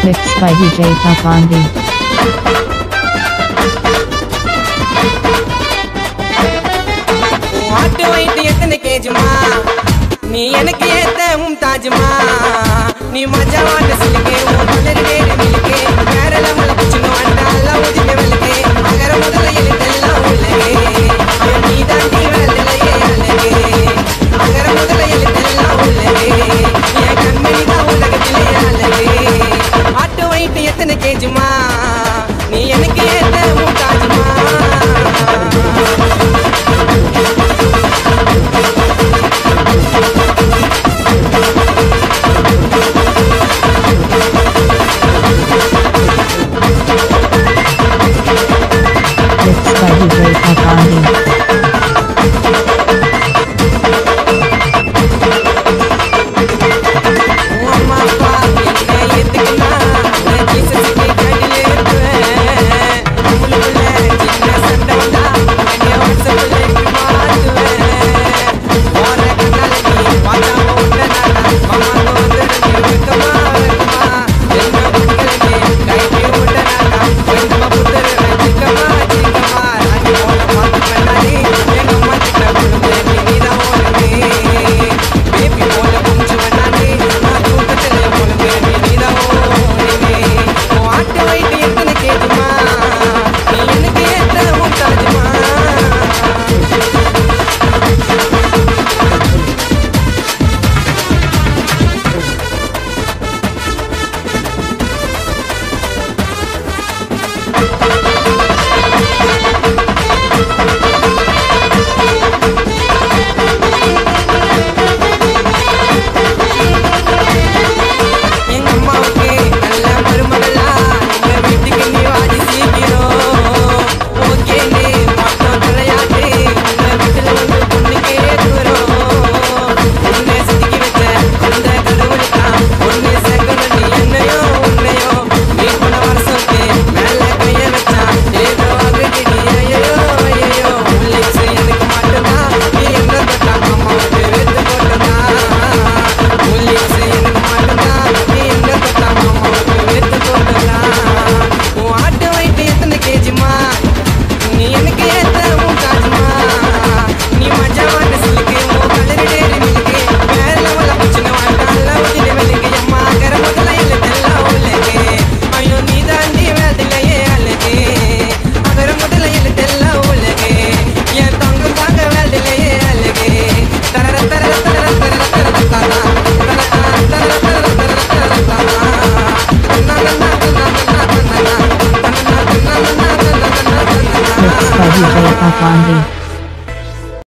Mixed by DJ Papandi. ஆட்டு வயிட்டு எத்தனை கேஜுமா நீ எனக்கு ஏத்த உம் தாஜுமா நீ மஜா வாட்ட சிலுக்கே உன் கலரு வேறு மிலுக்கே வேற லெவல புச்சுன்னு வந்தா எல்லாம் உதிக்க விளக்கே அகர முதல்ல எழுத்தெல்லாம் உள்ளே நீ தாண்டி வேலையே அழகே அகர முதல்ல எழுத்தெல்லாம் உள்ளே என் கண்மணி தான் உலகத்திலே அழகே ஆட்டு வயிட்டு எத்தனை கேஜுமா நீ எனக்கு ஏத்த உம் தாஜுமா Mixed by DJ Papandi. அம்மா அப்பா என்ன ஏத்துக்கினா நான் ஜீசஸுக்கு கடில இருப்பேன் உங்களுக்குள்ள சின்ன சண்டை வந்தா என்னைய வாட்ஸ்அப்ல மாட்டுவேன் போற கண்ணால நீ பார்க்காம விட்டனாடா மாமாக்கு வந்துடும் வெக்கமா வெக்கமா என்ன குடிக்கிறனே கைக்கு விட்டனாடா கொஞ்சமா புத்தரு சிக்கமா சிக்கமா ராணி போல பார்த்து பண்ணாடி எங்க அம்மா கிட்ட விழுந்து நீதான் ஓடுமே பேபி போல கொஞ்சம் வேணாடி நான் தூக்கத்துல முழுங்க நீதான் ஓடுமே உன் ஆட்டு வயிட்டு எத்தனை கேதுமா நீ எனக்கு ஏத்த உன் தாஜுமா எங்க அம்மாவுக்கு நல்ல மருமகளா எங்க வீட்டுக்கு நீ வாடி சீக்கிரம் ஓகேன்னு மட்டும் தலையாட்டு உங்க வீட்டுல வந்து பொண்ணு கேட்கிறோம் உன்னை சிக்கி வச்ச அந்த கடவுளுக்கான் ஒண்ணு சேர்க்கணும் நீ என்னையோ உன்னையோ நீ போன வருஷத்துக்கு மேல கைய வச்சான் ஏதோ ஆகுது நீ ஐயோ ஐயோ உள்ளிச்சு எனக்கு மட்டும்தான் நீ என்ன தொட்டா அம்மாவுக்கு வெத்து போட்டதான் உள்ளிச்சு எனக்கு மட்டும்தான் நீ என்ன தொட்டா அம்மாவுக்கு வெத்து போட்டதான் உன் ஆட்டு வயிட்டு எத்தனை கேஜிமா நீ எனக்கு ஏத்த உன் காஜுமா நீ மஜா வாட்ட சிலுக்கு உன் கலரு டேரி மிலுக்கு வேற லெவல புச்சுன வாட்டால உதிர வெளுக்கு அம்மா கர முதல்ல எழுத்தெல்லாம் உள்ளே ஐயோ நீ தாண்டி வேதிலையே அழகே அகர முதல்ல எழுத்தெல்லாம் உள்ளே என் தங்கம் தாங்க வேதிலையே அழகே தரர தரர தரர தரர தரர தானா தரர தரர தரர தரர தரர தானா தன்னா தன்னா தன்னா தன்னா தன்னா தன்னா தன்னா தன்னா தன்னா தன்னா தன்னா Mixed by DJ Papandi.